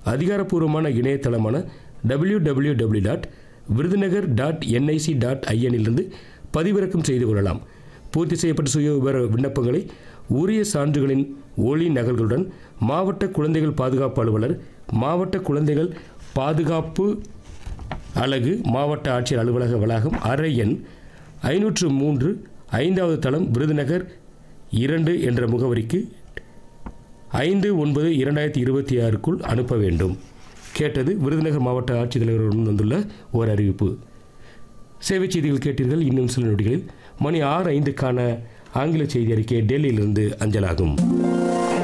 அதிகாரப்பூர்வமான இணையதளமான W W W dot Virudhunagar dot NIC dot ஐஎனிலிருந்து பதிவிறக்கம் செய்து கொள்ளலாம் பூர்த்தி செய்யப்பட்ட சுய விவர விண்ணப்பங்களை உரிய சான்றுகளின் ஒளி நகல்களுடன் மாவட்ட குழந்தைகள் பாதுகாப்பு அலுவலர் மாவட்ட குழந்தைகள் பாதுகாப்பு அலகு மாவட்ட ஆட்சியர் அலுவலக வளாகம் அறை எண் ஐநூற்று மூன்று ஐந்தாவது தளம் விருதுநகர் இரண்டு என்ற முகவரிக்கு ஐந்து ஒன்பது இரண்டாயிரத்தி இருபத்தி ஆறுக்குள் அனுப்ப வேண்டும் கேட்டது விருதுநகர் மாவட்ட ஆட்சித்தலைவருடன் வந்துள்ள ஓர் அறிவிப்பு சேவை செய்திகள் கேட்டீர்கள் இன்னும் சில நொடிகளில் மணி ஆறு ஐந்துக்கான ஆங்கில செய்தி அறிக்கை டெல்லியிலிருந்து அஞ்சலாகும்